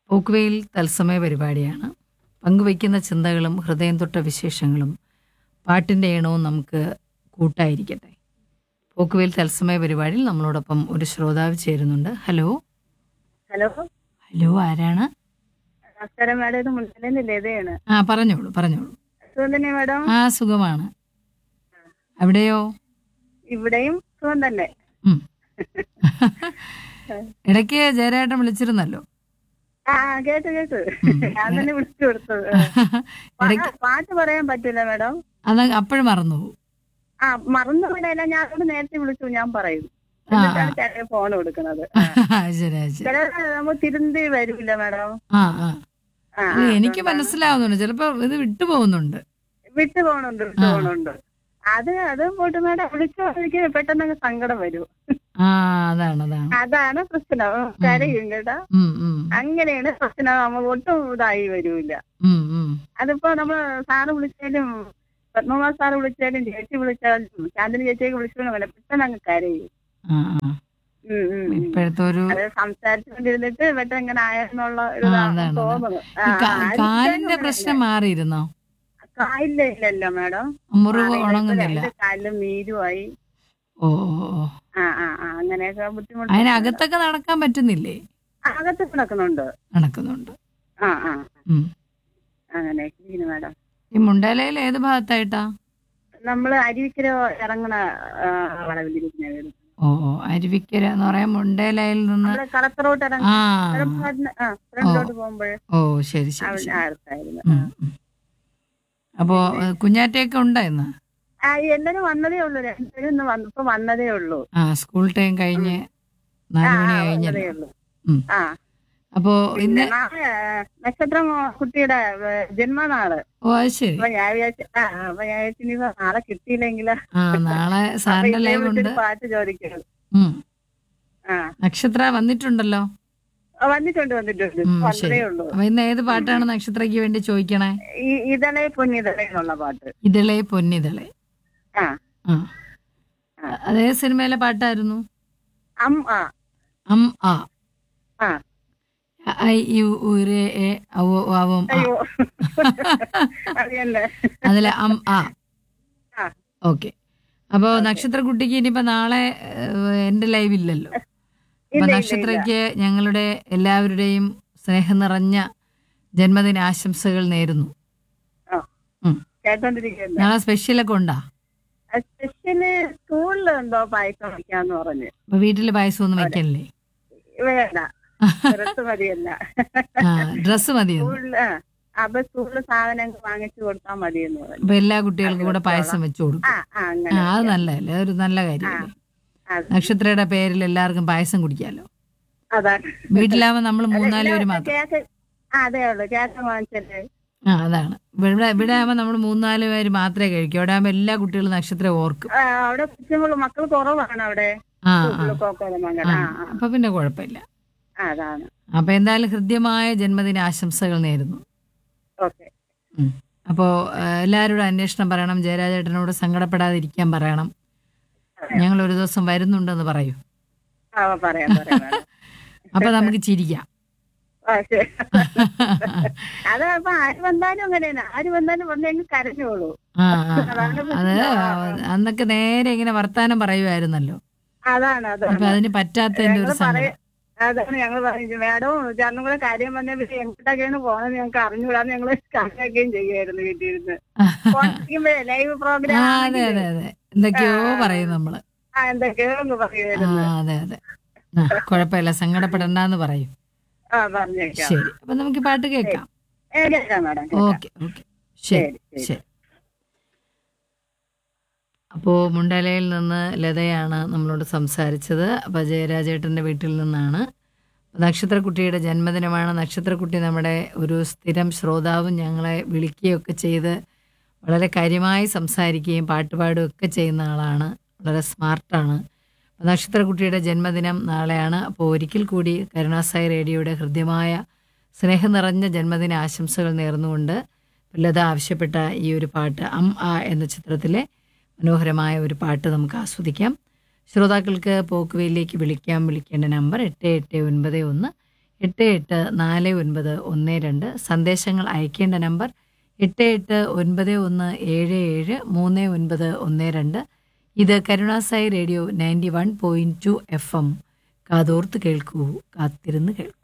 പോക്കുവെയിൽ തത്സമയ പരിപാടിയാണ് പങ്കുവയ്ക്കുന്ന ചിന്തകളും ഹൃദയം തൊട്ട വിശേഷങ്ങളും പാട്ടിൻ്റെ ഈണവും നമുക്ക് കൂട്ടായിരിക്കട്ടെ പോക്കുവെയിൽ തത്സമയ പരിപാടിയിൽ നമ്മളോടൊപ്പം ഒരു ശ്രോതാവ് ചേരുന്നുണ്ട് ഹലോ ഹലോ ഹലോ ആരാണ് നമസ്കാരം മാഡം ഇത് മുണ്ടലിന്റെ ലതയാണ് ആ പറഞ്ഞോളൂ പറഞ്ഞോളൂ സുഖം തന്നെ മാഡം ആ സുഖമാണ് അവിടെയോ ഇവിടെയും സുഖം തന്നെ ഉം. ഇടയ്ക്ക് ജയരാട്ടൻ വിളിച്ചിരുന്നല്ലോ ആ ആ, കേട്ടു കേട്ടു ഉം. ഞാൻ തന്നെ വിളിച്ചു കൊടുത്തത് പാ- ഇടയ്ക്ക് പാട്ട് പറയാൻ പറ്റൂല മാഡം അത് അപ്പോഴും മറന്നു പോകും ആ മറന്നു പോയില്ല ഞാൻ അവിടെ നേരത്തെ വിളിച്ചു ഞാൻ പറയും ആ, എന്നിട്ടാണ് ചേട്ടൻ ഫോൺ കൊടുക്കുന്നത് ശരി അത് ശരി ചില നമ്മൾ തിരുന്തി വരൂല മാഡം ആ ആ ആ, അല്ല, ആ, എനിക്ക് അതുകൊണ്ടാണ്. മനസ്സിലാവുന്നുണ്ട് ചിലപ്പോ ഇത് വിട്ടുപോകുന്നുണ്ട് വിട്ടു പോണുണ്ട് വിട്ടു ആ. പോണുണ്ട് അത് അത് പോട്ട് മാഡം വിളിച്ചു എനിക്ക് പെട്ടെന്ന് അങ്ങ് സങ്കടം വരും ആ അതാണ് അതാണ് അതാണ് പ്രശ്നം കരയും കേട്ടാ ഉം, ഉം, അങ്ങനെയാണ് പ്രശ്നം നമ്മൾ ഒട്ടും ഇതായി വരൂല ഉം, ഉം. അതിപ്പോ നമ്മള് സാറ് വിളിച്ചാലും പത്മകുമാർ സാറ് വിളിച്ചാലും ചേച്ചി വിളിച്ചാലും ചാന്ദിനി ചേച്ചിയൊക്കെ വിളിച്ചാലും അങ്ങനെ പെട്ടെന്ന് അങ്ങ് കരയും ആ, ആ. ഉം, ഉം, ഉം. ഇപ്പോഴത്തെ ഒരു അത് സംസാരിച്ചുകൊണ്ടിരുന്നിട്ട് പെട്ടെന്ന് ഇങ്ങനെ ആയെന്നുള്ള ഒരു ആ, ഇതാണ് അതാണ്, തോന്നുന്നത് ആ, ഈ കാ- ആർക്കും കാലിന്റെ അങ്ങനെ പ്രശ്നം മാറിയിരുന്നോ കാലില്ല ഇല്ലല്ലോ മാഡം മുറിവ് മാറിയില്ല. ഇപ്പൊ ഉണങ്ങുന്നില്ല രണ്ട് കാലിലും നീരുമായി ഓ ഓ, ഓ. ആ ആ ആ അങ്ങനെയൊക്കെ ബുദ്ധിമുട്ട് അതിനകത്തൊക്കെ നടക്കാൻ പറ്റുന്നില്ലേ അകത്ത് കിടക്കുന്നുണ്ട് നടക്കുന്നുണ്ട് ആ ആ ഉം. അങ്ങനെയൊക്കെ ഇരിക്കുന്നു മാഡം ഈ മുണ്ടേലയിൽ ഏത് ഭാഗത്തായിട്ടാ നമ്മള് അരുവിക്കര ഇറങ്ങണ ആ, വളവിലിരിക്കുന്ന വീട് ഓ ഓ അരുവിക്കര എന്ന് പറയാൻ മുണ്ടേലയിൽ നിന്ന് നമ്മള് കളക്ടറോട്ട് ഇറങ്ങി ആ ആ ഫ്രണ്ടിലോട്ട് പോകുമ്പോഴേ ഓ ശരി ശരി അവിടെ ശരി അടുത്തായിരുന്നു ഉം, ഉം. അപ്പോ ഏ, കുഞ്ഞാറ്റയൊക്കെ ഉണ്ടോ ഇന്ന് ആ എല്ലാരും വന്നതേ ഉള്ളൂ രണ്ടുപേരും ഇന്ന് വന്ന് ഇപ്പൊ വന്നതേ ഉള്ളൂ ആ സ്കൂൾ ടൈം കഴിഞ്ഞ് ആ നാല് മണി ആ, വന്നതേ കഴിഞ്ഞല്ലോ ഉള്ളൂ ഉം. ആ അപ്പോ ഇന്ന് നാളെ നക്ഷത്രം കുട്ടിയുടെ ഏ, ജന്മനാള് ഓ അത് ശരി അപ്പൊ ഞാൻ വിചാരിച്ചു ആ അപ്പൊ ഞാൻ വിചാരിച്ചു ഇനി നാളെ കിട്ടിയില്ലെങ്കിലോ ആ നാളെ അപ്പൊ സാറിന്റെ ഇതേ ലൈവ് ഉണ്ട് വിളിച്ചൊരു പാട്ട് ചോദിക്കണം ഉം. ആ നക്ഷത്ര വന്നിട്ടുണ്ടല്ലോ ആ, വന്നിട്ടുണ്ട് വന്നിട്ടുണ്ട് ഉം, വന്നതേ ശരി ഉള്ളൂ അപ്പൊ ഇന്ന് ഏത് പാട്ടാണ് നക്ഷത്രയ്ക്ക് വേണ്ടി ചോദിക്കണേ ഈ ഇതളെ പൊന്നിതളെ എന്നുള്ള പാട്ട് ഇതളെ പൊന്നിതളെ ആ ആ ആ. അതേ സിനിമയിലെ പാട്ടായിരുന്നു അം ആ അം ആ ആ ഐ യു ഉ, രെ, എ, ഔ, ഓ, ആവും, ആ. അയ്യോ അറിയല്ലേ അതിലെ അം ആ ആ. ഓക്കെ അപ്പോ നക്ഷത്രക്കുട്ടിക്ക് ഇനിയിപ്പോ നാളെ ഏഹ്, എന്റെ ലൈവ് ഇല്ലല്ലോ അപ്പൊ ഇല്ല, ഇല്ല, നക്ഷത്രയ്ക്ക് ഞങ്ങളുടെ എല്ലാവരുടെയും സ്നേഹം നിറഞ്ഞ ജന്മദിന ആശംസകൾ നേരുന്നു ആ. ഉം. കേട്ടോണ്ടിരിക്കുന്നു നാളെ സ്പെഷ്യലൊക്കെ ഉണ്ടാ സ്പെഷ്യല് സ്കൂളിൽ എന്തോ പായസം വയ്ക്കാന്ന് പറഞ്ഞ് അപ്പൊ വീട്ടില് പായസം ഒന്നും വെക്കല്ലേ വേണ്ട ഡ്രസ് മതിയല്ല ആ ഡ്രസ്സ് മതിയെന്ന് സ്കൂളില് ആ, അപ്പൊ സ്കൂളില് സാധനങ്ങൾ വാങ്ങിച്ചു കൊടുത്താൽ മതിയെന്ന് പറഞ്ഞു അപ്പൊ എല്ലാ കുട്ടികൾക്കും കൂടെ പായസം വെച്ചു കൊടുക്കും ആ ആ ആ അങ്ങനെ അത് നല്ലതല്ലേ അതൊരു നല്ല കാര്യമല്ലേ അത് നക്ഷത്രയുടെ പേരിൽ എല്ലാവർക്കും പായസം കുടിക്കാലോ അതാണ് വീട്ടിലാവുമ്പോ നമ്മൾ മൂന്നാല് പേര് എല്ലാ- മാത്രം കേക്ക് ആ അതേ ഉള്ളു കേക്ക് വാങ്ങിച്ചല്ലേ ആ അതാണ് ഇവിടെ ഇവിടെ ആകുമ്പോൾ നമ്മൾ മൂന്നാല് പേര് മാത്രമേ കഴിക്കൂ അവിടെ ആകുമ്പോൾ എല്ലാ കുട്ടികളും നക്ഷത്രം ഓർക്കും ആ, അവിടെ കൊച്ചുങ്ങൾ മക്കൾ കുറവാണ് അവിടെ ആ ആ സ്കൂളില് കോക്കോലമംഗലം ആ ആ ആ അപ്പൊ പിന്നെ കുഴപ്പമില്ല ആ, അതാണ് അപ്പൊ എന്തായാലും ഹൃദ്യമായ ജന്മദിന ആശംസകൾ നേരുന്നു ഓക്കെ ഉം. അപ്പോ ആ, എല്ലാവരോടും അന്വേഷണം പറയണം ജയരാജേട്ടനോട് സങ്കടപ്പെടാതിരിക്കാൻ പറയണം ഞങ്ങൾ ഒരു ദിവസം വരുന്നുണ്ടെന്ന് പറയൂ ആ പറയാം പറയാം madam. അപ്പൊ നമുക്ക് ചിരിക്കാം ആ, ശരി. അത് അപ്പൊ ആര് വന്നാലും അങ്ങനെയാണ് ആര് വന്നാലും വന്നെങ്കിൽ കരഞ്ഞോളൂ ആ ആ, ആ. അത് അന്നൊക്കെ നേരെ ഇങ്ങനെ വർത്താനം പറയുമായിരുന്നല്ലോ അതാണ് അപ്പൊ അതാണ് അതിന് പറ്റാത്തതിന്റെ ഒരു ഞങ്ങള് സങ്കടം പറയ- അതാണ് ഞങ്ങൾ പറഞ്ഞു മാഡം ചേട്ടനും കൂടെ കാര്യം പറഞ്ഞ പിന്നെ എങ്ങോട്ടൊക്കെയാണ് പോണെന്ന് ഞങ്ങൾക്ക് അറിഞ്ഞുകൂടാന്ന് ഞങ്ങള് കളിയാക്കുകയും ചെയ്യുമായിരുന്നു വീട്ടിൽ ഇരുന്ന് ലൈവ് ആ പ്രോഗ്രാം അതെ അതെ അതെ എന്തൊക്കെയോ പറയും നമ്മള് ആ എന്തൊക്കെയോ ഒന്ന് ആ പറയുമായിരുന്നു അതെ അതെ ആ കുഴപ്പമില്ല സങ്കടപ്പെടണ്ടെന്ന് പറയും ആ പറഞ്ഞേക്കാം ശരി അപ്പൊ നമുക്ക് ഈ പാട്ട് കേൾക്കാം ഏ, കേൾക്കാം മാഡം കേൾക്കാം. ഓക്കെ ഓക്കെ ശരി ശരി ശരി ശരി അപ്പോൾ മുണ്ടലയിൽ നിന്ന് ലതയാണ് നമ്മളോട് സംസാരിച്ചത് അപ്പോൾ ജയരാജേട്ടൻ്റെ വീട്ടിൽ നിന്നാണ് നക്ഷത്രക്കുട്ടിയുടെ ജന്മദിനമാണ് നക്ഷത്രക്കുട്ടി നമ്മുടെ ഒരു സ്ഥിരം ശ്രോതാവും ഞങ്ങളെ വിളിക്കുകയൊക്കെ ചെയ്ത് വളരെ കാര്യമായി സംസാരിക്കുകയും പാട്ട് പാടുകയും ഒക്കെ ചെയ്യുന്ന ആളാണ് വളരെ സ്മാർട്ടാണ് നക്ഷത്രക്കുട്ടിയുടെ ജന്മദിനം നാളെയാണ് അപ്പോൾ ഒരിക്കൽ കൂടി കരുണാസായി റേഡിയോയുടെ ഹൃദ്യമായ സ്നേഹം നിറഞ്ഞ ജന്മദിന ആശംസകൾ നേർന്നുകൊണ്ട് ലത ആവശ്യപ്പെട്ട ഈ ഒരു പാട്ട് അം ആ എന്ന ചിത്രത്തിലെ മനോഹരമായ ഒരു പാട്ട് നമുക്ക് ആസ്വദിക്കാം ശ്രോതാക്കൾക്ക് പോക്കുവയിലേക്ക് വിളിക്കാം വിളിക്കേണ്ട നമ്പർ എട്ട് എട്ട് ഒൻപത് ഒന്ന് എട്ട് എട്ട് നാല് ഒൻപത് ഒന്ന് രണ്ട് സന്ദേശങ്ങൾ അയക്കേണ്ട നമ്പർ എട്ട് എട്ട് ഒൻപത് ഒന്ന് ഏഴ് ഏഴ് മൂന്ന് ഒൻപത് ഒന്ന് രണ്ട് ഇത് Karunasai radio ninety one point two FM എം കാതോർത്ത് കേൾക്കൂ കാത്തിരുന്ന് കേൾക്കൂ